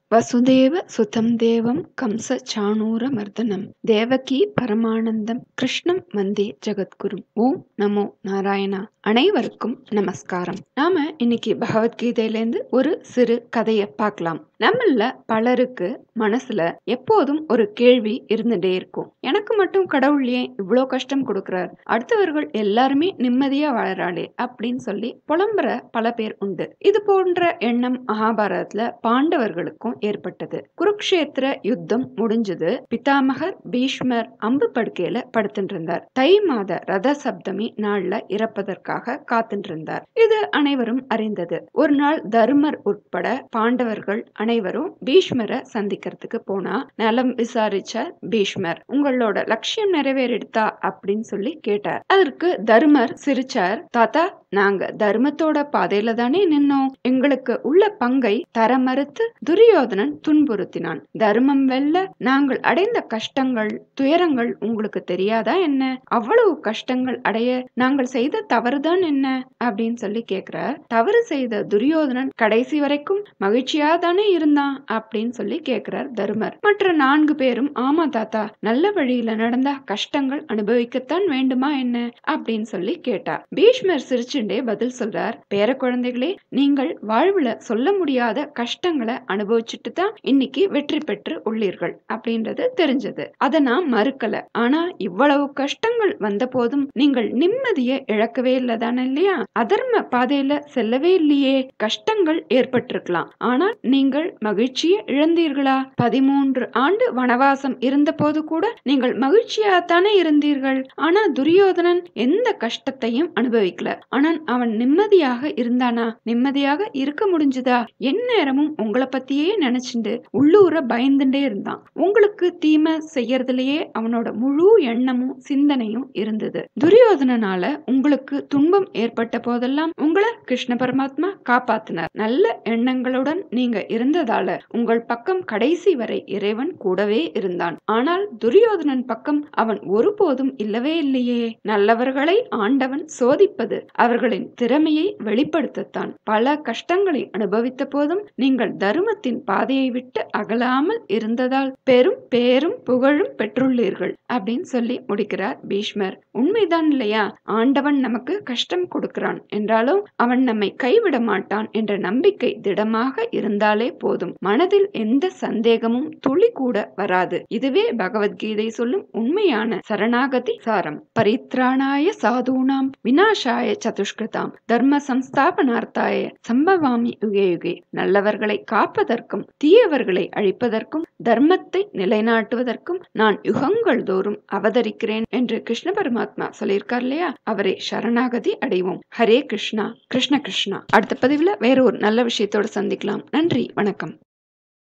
வசுதேவ சுதம் தேவம் கம்ச சாணூர மர்தனம் தேவகி பரமானந்தம் கிருஷ்ணம் வந்தே ஜெகத்குரு ஓம் நமோ நாராயணா அனைவருக்கும் நமஸ்காரம் நாம இன்னைக்கு பகவத்கீதையிலேருந்து ஒரு சிறு கதையை பார்க்கலாம் நம்மள பலருக்கு மனசுல எப்போதும் ஒரு கேள்வி இருந்துட்டே இருக்கும் எனக்கு மட்டும் கடவுள் ஏன் இவ்வளோ கஷ்டம் கொடுக்கிறார் அடுத்தவர்கள் எல்லாருமே நிம்மதியா வாழறாளே அப்படின்னு சொல்லி புலம்புற பல பேர் உண்டு இது போன்ற எண்ணம் மகாபாரதத்துல பாண்டவர்களுக்கும் ஏற்பட்டது குருக்ஷேத்திர யுத்தம் முடிஞ்சது பிதாமகர் பீஷ்மர் அம்பு படுக்கையில படுத்துட்டு இருந்தார் தை மாத ரத சப்தமி நாள்ல இறப்பதற்காக காத்துட்டு இருந்தார் இது அனைவரும் அறிந்தது ஒரு நாள் தர்மர் உட்பட பாண்டவர்கள் அனைவரும் பீஷ்மரை சந்திக்கிறதுக்கு போனா நலம் விசாரிச்ச பீஷ்மர் உங்களோட லட்சியம் நிறைவேறிடுதா அப்படின்னு சொல்லி கேட்டார் அதற்கு தர்மர் சிரிச்சார் தாத்தா நாங்க தர்மத்தோட பாதையில தானே நின்னோம் எங்களுக்கு உள்ள பங்கை தர மறுத்து துரியோதனன் துன்புறுத்தினான் தர்மம் வெல்ல நாங்கள் அடைந்த கஷ்டங்கள் துயரங்கள் உங்களுக்கு தெரியாதா என்ன அவ்வளவு கஷ்டங்கள் அடைய நாங்கள் செய்த தவறுதான் என்ன அப்படின்னு சொல்லி கேக்குறார் தவறு செய்த துரியோதனன் கடைசி வரைக்கும் மகிழ்ச்சியா தானே இருந்தான் அப்படின்னு சொல்லி கேக்குறார் தர்மர் மற்ற நான்கு பேரும் ஆமா தாத்தா நல்ல வழியில நடந்தா கஷ்டங்கள் அனுபவிக்கத்தான் வேண்டுமா என்ன அப்படின்னு சொல்லி கேட்டா பீஷ்மர் சிரிச்சுண்டே பதில் சொல்றார் பேர குழந்தைகளே நீங்கள் வாழ்வுல சொல்ல முடியாத கஷ்டங்களை அனுபவிச்சுட்டு தான் இன்னைக்கு வெற்றி பெற்று உள்ளீர்கள் அப்படின்றது தெரிஞ்சது அதை நான் மறுக்கல ஆனா இவ்வளவு கஷ்டங்கள் வந்த போதும் நீங்கள் நிம்மதியை இழக்கவே இல்லதானே இல்லையா அதர்ம பாதையில செல்லவே இல்லையே கஷ்டங்கள் ஏற்பட்டிருக்கலாம் ஆனால் நீங்கள் மகிழ்ச்சியை இழந்தீர்களா பதிமூன்று ஆண்டு வனவாசம் இருந்த போது கூட நீங்கள் மகிழ்ச்சியா தானே இருந்தீர்கள் ஆனா துரியோதனன் எந்த கஷ்டத்தையும் அனுபவிக்கல ஆனால் அவன் நிம்மதியாக இருந்தானா நிம்மதியாக இருக்க முடிஞ்சுதா எந்நேரமும் உங்களை பத்தியே நினைச்சுண்டு உள்ளூர பயந்துட்டே இருந்தான் உங்களுக்கு தீமை செய்யறதுலயே அவனோட முழு எண்ணமும் சிந்தனையும் இருந்தது துரியோதனனால உங்களுக்கு துன்பம் ஏற்பட்ட போதெல்லாம் உங்களை கிருஷ்ண பரமாத்மா காப்பாத்தினார் நல்ல எண்ணங்களுடன் நீங்க இருந்ததால உங்கள் பக்கம் கடைசி வரை இறைவன் கூடவே இருந்தான் ஆனால் துரியோதனன் பக்கம் அவன் ஒருபோதும் இல்லவே இல்லையே நல்லவர்களை ஆண்டவன் சோதிப்பது அவர்களின் திறமையை வெளிப்படுத்தத்தான் பல கஷ்டங்களை அனுபவித்த போதும் நீங்கள் தர்மத்தின் பாதையை விட்டு அகலாமல் இருந்ததால் பெரும் பேரும் புகழும் பெற்றுள்ளீர்கள் அப்படின்னு சொல்லி முடிக்கிறார் பீஷ்மர் உண்மைதான் இல்லையா ஆண்டவன் நமக்கு கஷ்டம் கொடுக்கிறான் என்றாலும் அவன் நம்மை கைவிட மாட்டான் என்ற நம்பிக்கை திடமாக இருந்தாலே போதும் மனதில் எந்த சந்தேகமும் துளி கூட வராது இதுவே பகவத்கீதை சொல்லும் உண்மையான சரணாகதி சாரம் பரித்ராணாய சாதூனாம் வினாசாய சதுஷ்கிருதாம் தர்ம சம்ஸ்தாபனார்த்தாய சம்பவாமி யுகே யுகே நல்லவர்களை காப்பதற்கும் தீயவர்களை அழிப்பதற்கும் தர்மத்தை நிலைநாட்டுவதற்கும் நான் யுகங்கள் தோறும் அவதரிக்கிறேன் என்று கிருஷ்ண பரமாத்மா சொல்லியிருக்கார் இல்லையா அவரை சரணாகதி அடைவோம் ஹரே கிருஷ்ணா கிருஷ்ண கிருஷ்ணா அடுத்த பதிவுல வேற ஒரு நல்ல விஷயத்தோட சந்திக்கலாம் நன்றி வணக்கம்